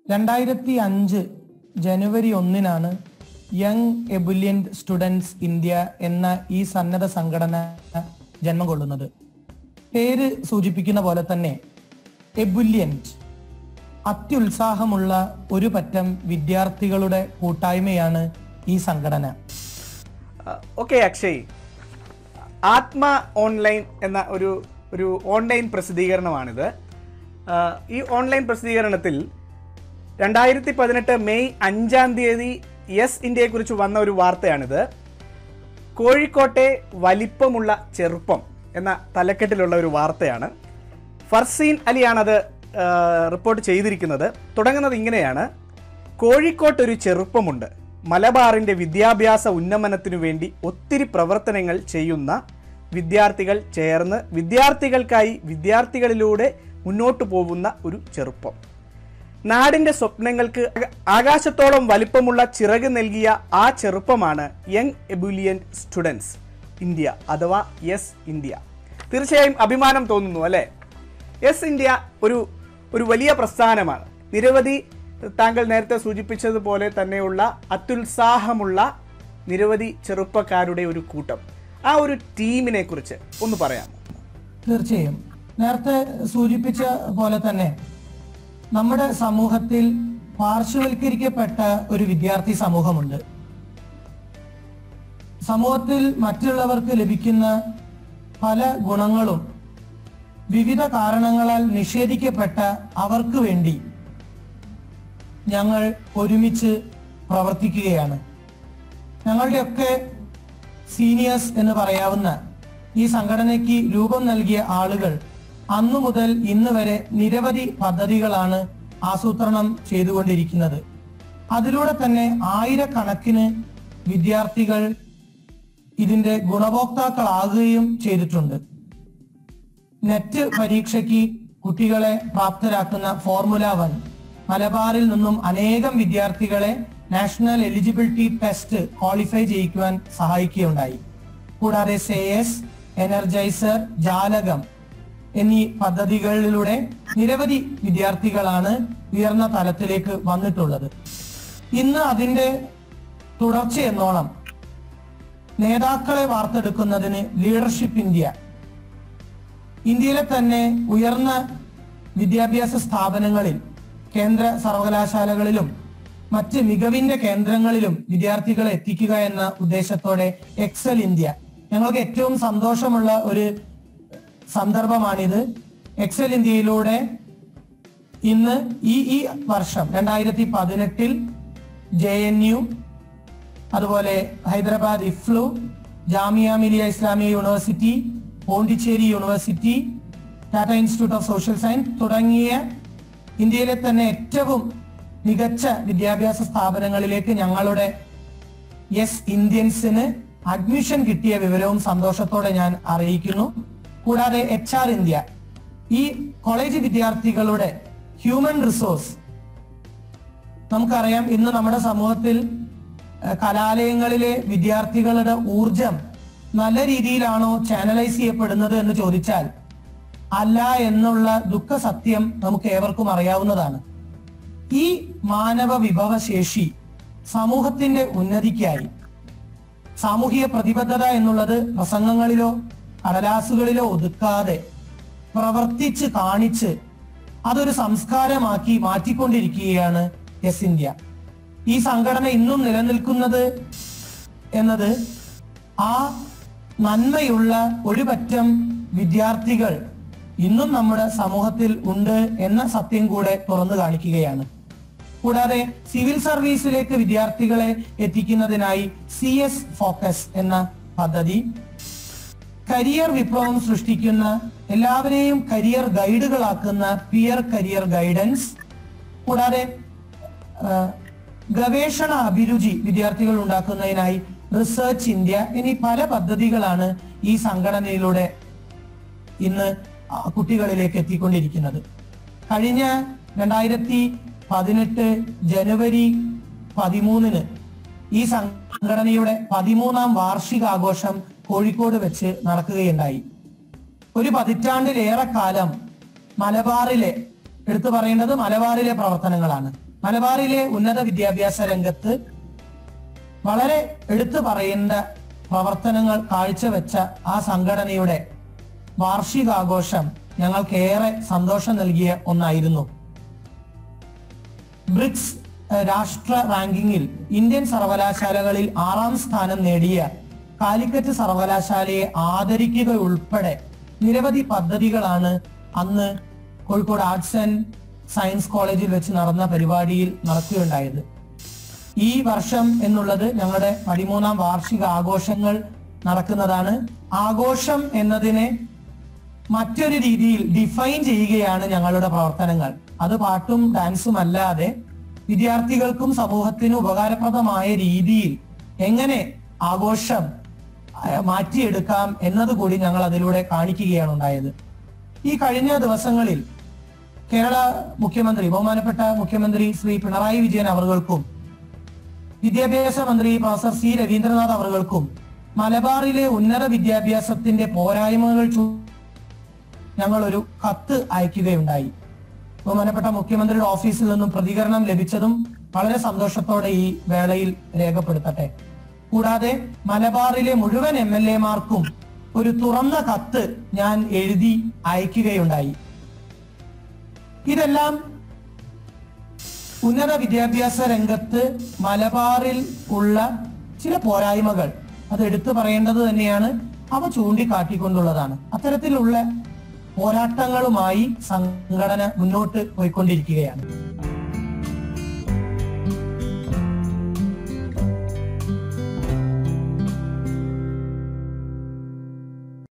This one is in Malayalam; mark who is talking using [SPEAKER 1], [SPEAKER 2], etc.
[SPEAKER 1] രണ്ടായിരത്തി അഞ്ച് ജനുവരി ഒന്നിനാണ് യങ് എബുലിയന്റ് സ്റ്റുഡൻസ് ഇന്ത്യ എന്ന ഈ സന്നദ്ധ സംഘടന ജന്മം കൊള്ളുന്നത് പേര് സൂചിപ്പിക്കുന്ന പോലെ തന്നെ എബുലിയന്റ് അത്യുത്സാഹമുള്ള ഒരു പറ്റം വിദ്യാർത്ഥികളുടെ കൂട്ടായ്മയാണ് ഈ സംഘടന
[SPEAKER 2] ഓക്കെ അക്ഷയ് ആത്മ ഓൺലൈൻ എന്ന ഒരു ഒരു ഓൺലൈൻ പ്രസിദ്ധീകരണമാണിത് ആ, ഈ ഓൺലൈൻ പ്രസിദ്ധീകരണത്തിൽ രണ്ടായിരത്തി പതിനെട്ട് മെയ് അഞ്ചാം തീയതി യെസ് ഇന്ത്യയെക്കുറിച്ച് വന്ന ഒരു വാർത്തയാണിത് കോഴിക്കോട്ടെ വലിപ്പമുള്ള ചെറുപ്പം എന്ന തലക്കെട്ടിലുള്ള ഒരു വാർത്തയാണ് ഫർസീൻ അലിയാണത് ആ, റിപ്പോർട്ട് ചെയ്തിരിക്കുന്നത് തുടങ്ങുന്നത് ഇങ്ങനെയാണ് കോഴിക്കോട്ട് ഒരു ചെറുപ്പമുണ്ട് മലബാറിന്റെ വിദ്യാഭ്യാസ ഉന്നമനത്തിനു വേണ്ടി ഒത്തിരി പ്രവർത്തനങ്ങൾ ചെയ്യുന്ന വിദ്യാർത്ഥികൾ ചേർന്ന് വിദ്യാർത്ഥികൾക്കായി വിദ്യാർത്ഥികളിലൂടെ മുന്നോട്ടു പോകുന്ന ഒരു ചെറുപ്പം നാടിന്റെ സ്വപ്നങ്ങൾക്ക് ആക- ആകാശത്തോളം വലിപ്പമുള്ള ചിറക് നൽകിയ ആ ചെറുപ്പമാണ് യങ് എബുലിയൻ സ്റ്റുഡൻസ് ഇന്ത്യ അഥവാ യെസ് ഇന്ത്യ തീർച്ചയായും അഭിമാനം തോന്നുന്നു അല്ലേ യെസ് ഇന്ത്യ ഒരു ഒരു വലിയ പ്രസ്ഥാനമാണ് നിരവധി താങ്കൾ നേരത്തെ സൂചിപ്പിച്ചതുപോലെ തന്നെയുള്ള അത്യുത്സാഹമുള്ള നിരവധി ചെറുപ്പക്കാരുടെ ഒരു കൂട്ടം ആ ഒരു ടീമിനെ കുറിച്ച് ഒന്ന് പറയാമോ
[SPEAKER 1] തീർച്ചയായും നേരത്തെ സൂചിപ്പിച്ച പോലെ തന്നെ നമ്മുടെ സമൂഹത്തിൽ പാർശ്വവൽക്കരിക്കപ്പെട്ട ഒരു വിദ്യാർത്ഥി സമൂഹമുണ്ട് സമൂഹത്തിൽ മറ്റുള്ളവർക്ക് ലഭിക്കുന്ന പല ഗുണങ്ങളും വിവിധ കാരണങ്ങളാൽ നിഷേധിക്കപ്പെട്ട അവർക്ക് വേണ്ടി ഞങ്ങൾ ഒരുമിച്ച് പ്രവർത്തിക്കുകയാണ് ഞങ്ങളുടെയൊക്കെ സീനിയേഴ്സ് എന്ന് പറയാവുന്ന ഈ സംഘടനയ്ക്ക് രൂപം നൽകിയ ആളുകൾ അന്നു മുതൽ ഇന്ന് വരെ നിരവധി പദ്ധതികളാണ് ആസൂത്രണം ചെയ്തുകൊണ്ടിരിക്കുന്നത് അതിലൂടെ തന്നെ ആയിരക്കണക്കിന് വിദ്യാർത്ഥികൾ ഇതിന്റെ ഗുണഭോക്താക്കളാകുകയും ചെയ്തിട്ടുണ്ട് നെറ്റ് പരീക്ഷയ്ക്ക് കുട്ടികളെ പ്രാപ്തരാക്കുന്ന ഫോർമുല വൺ മലബാറിൽ നിന്നും അനേകം വിദ്യാർത്ഥികളെ നാഷണൽ എലിജിബിലിറ്റി ടെസ്റ്റ് ക്വാളിഫൈ ചെയ്യിക്കുവാൻ സഹായിക്കുകയുണ്ടായി കൂടാതെ സേയസ് എനർജൈസർ ജാലകം എന്നീ പദ്ധതികളിലൂടെ നിരവധി വിദ്യാർത്ഥികളാണ് ഉയർന്ന തലത്തിലേക്ക് വന്നിട്ടുള്ളത് ഇന്ന് അതിന്റെ തുടർച്ചയെന്നോണം നേതാക്കളെ വാർത്തെടുക്കുന്നതിന് ലീഡർഷിപ്പ് ഇന്ത്യ ഇന്ത്യയിലെ തന്നെ ഉയർന്ന വിദ്യാഭ്യാസ സ്ഥാപനങ്ങളിൽ കേന്ദ്ര സർവകലാശാലകളിലും മറ്റ് മികവിന്റെ കേന്ദ്രങ്ങളിലും വിദ്യാർത്ഥികളെ എത്തിക്കുക എന്ന ഉദ്ദേശത്തോടെ എക്സൽ ഇന്ത്യ ഞങ്ങൾക്ക് ഏറ്റവും സന്തോഷമുള്ള ഒരു സന്ദർഭമാണിത് എക്സൽ ഇന്ത്യയിലൂടെ ഇന്ന് ഈ ഈ വർഷം രണ്ടായിരത്തി പതിനെട്ടിൽ ജെ എൻ യു അതുപോലെ Hyderabad EFLU Jamia Millia Islamia university Pondicherry university Tata institute of social science തുടങ്ങിയ ഇന്ത്യയിലെ തന്നെ ഏറ്റവും മികച്ച വിദ്യാഭ്യാസ സ്ഥാപനങ്ങളിലേക്ക് ഞങ്ങളുടെ യെസ് ഇന്ത്യൻസിന് അഡ്മിഷൻ കിട്ടിയ വിവരവും സന്തോഷത്തോടെ ഞാൻ അറിയിക്കുന്നു കൂടാതെ എച്ച് ആർ ഇന്ത്യ ഈ കോളേജ് വിദ്യാർത്ഥികളുടെ ഹ്യൂമൻ റിസോഴ്സ് നമുക്കറിയാം ഇന്ന് നമ്മുടെ സമൂഹത്തിൽ ഏഹ്, കലാലയങ്ങളിലെ വിദ്യാർത്ഥികളുടെ ഊർജം നല്ല രീതിയിലാണോ ചാനലൈസ് ചെയ്യപ്പെടുന്നത് എന്ന് ചോദിച്ചാൽ അല്ല എന്നുള്ള ദുഃഖ സത്യം നമുക്ക് ഏവർക്കും അറിയാവുന്നതാണ് ഈ മാനവ വിഭവശേഷി സമൂഹത്തിന്റെ ഉന്നതിക്കായി സാമൂഹിക പ്രതിബദ്ധത എന്നുള്ളത് പ്രസംഗങ്ങളിലോ കടലാസുകളിലോ ഒതുക്കാതെ പ്രവർത്തിച്ച് കാണിച്ച് അതൊരു സംസ്കാരമാക്കി മാറ്റിക്കൊണ്ടിരിക്കുകയാണ് യെസ് ഇന്ത്യ ഈ സംഘടന ഇന്നും നിലനിൽക്കുന്നത് എന്നത് ആ നന്മയുള്ള ഒരു പറ്റം വിദ്യാർത്ഥികൾ ഇന്നും നമ്മുടെ സമൂഹത്തിൽ ഉണ്ട് എന്ന സത്യം കൂടെ തുറന്നു കാണിക്കുകയാണ് കൂടാതെ സിവിൽ സർവീസിലേക്ക് വിദ്യാർത്ഥികളെ എത്തിക്കുന്നതിനായി സി എസ് ഫോക്കസ് എന്ന പദ്ധതി കരിയർ വിപ്ലവം സൃഷ്ടിക്കുന്ന എല്ലാവരെയും കരിയർ ഗൈഡുകളാക്കുന്ന പിയർ കരിയർ ഗൈഡൻസ് കൂടാതെ ആ, ഗവേഷണ അഭിരുചി വിദ്യാർത്ഥികൾ ഉണ്ടാക്കുന്നതിനായി റിസർച്ച് ഇന്ത്യ എന്നീ പല പദ്ധതികളാണ് ഈ സംഘടനയിലൂടെ ഇന്ന് ആ കുട്ടികളിലേക്ക് എത്തിക്കൊണ്ടിരിക്കുന്നത് കഴിഞ്ഞ രണ്ടായിരത്തി പതിനെട്ട് ജനുവരി പതിമൂന്നിന് ഈ സംഘടനയുടെ പതിമൂന്നാം വാർഷികാഘോഷം കോഴിക്കോട് വെച്ച് നടക്കുകയുണ്ടായി ഒരു പതിറ്റാണ്ടിലേറെ കാലം മലബാറിലെ എടുത്തു പറയേണ്ടത് മലബാറിലെ പ്രവർത്തനങ്ങളാണ് മലബാറിലെ ഉന്നത വിദ്യാഭ്യാസ രംഗത്ത് വളരെ എടുത്തു പറയേണ്ട പ്രവർത്തനങ്ങൾ കാഴ്ചവെച്ച ആ സംഘടനയുടെ വാർഷികാഘോഷം ഞങ്ങൾക്കേറെ സന്തോഷം നൽകിയ ഒന്നായിരുന്നു ബ്രിക്സ് എഹ്, രാഷ്ട്ര റാങ്കിങ്ങിൽ ഇന്ത്യൻ സർവകലാശാലകളിൽ ആറാം സ്ഥാനം നേടിയ കാലിക്കറ്റ് സർവകലാശാലയെ ആദരിക്കുക ഉൾപ്പെടെ നിരവധി പദ്ധതികളാണ് അന്ന് കോഴിക്കോട് ആർട്സ് ആൻഡ് സയൻസ് കോളേജിൽ വെച്ച് നടന്ന പരിപാടിയിൽ നടക്കുകയുണ്ടായത് ഈ വർഷം എന്നുള്ളത് ഞങ്ങളുടെ പതിമൂന്നാം വാർഷിക ആഘോഷങ്ങൾ നടക്കുന്നതാണ് ആഘോഷം എന്നതിനെ മറ്റൊരു രീതിയിൽ ഡിഫൈൻ ചെയ്യുകയാണ് ഞങ്ങളുടെ പ്രവർത്തനങ്ങൾ അത് പാട്ടും ഡാൻസും അല്ലാതെ വിദ്യാർത്ഥികൾക്കും സമൂഹത്തിനും ഉപകാരപ്രദമായ രീതിയിൽ എങ്ങനെ ആഘോഷം അഹ്, മാറ്റിയെടുക്കാം എന്നതുകൂടി ഞങ്ങൾ അതിലൂടെ കാണിക്കുകയാണ് ഉണ്ടായത് ഈ കഴിഞ്ഞ ദിവസങ്ങളിൽ കേരള മുഖ്യമന്ത്രി ബഹുമാനപ്പെട്ട മുഖ്യമന്ത്രി ശ്രീ പിണറായി വിജയൻ അവർകൾക്കും വിദ്യാഭ്യാസ മന്ത്രി പ്രൊഫസർ സി രവീന്ദ്രനാഥ് അവർകൾക്കും മലബാറിലെ ഉന്നത വിദ്യാഭ്യാസത്തിന്റെ പോരായ്മകൾ ചൂ- ഞങ്ങൾ ഒരു കത്ത് അയക്കുകയുണ്ടായി ബഹുമാനപ്പെട്ട മുഖ്യമന്ത്രിയുടെ ഓഫീസിൽ നിന്നും പ്രതികരണം ലഭിച്ചതും വളരെ സന്തോഷത്തോടെ ഈ വേളയിൽ രേഖപ്പെടുത്തട്ടെ കൂടാതെ മലബാറിലെ മുഴുവൻ എം എൽ എമാർക്കും ഒരു തുറന്ന കത്ത് ഞാൻ എഴുതി അയക്കുകയുണ്ടായി ഇതെല്ലാം ഉന്നത വിദ്യാഭ്യാസ രംഗത്ത് മലബാറിൽ ഉള്ള ചില പോരായ്മകൾ അത് എടുത്തു പറയേണ്ടത് തന്നെയാണ് അവ ചൂണ്ടിക്കാട്ടിക്കൊണ്ടുള്ളതാണ് അത്തരത്തിലുള്ള പോരാട്ടങ്ങളുമായി സംഘടന മുന്നോട്ട് പോയിക്കൊണ്ടിരിക്കുകയാണ്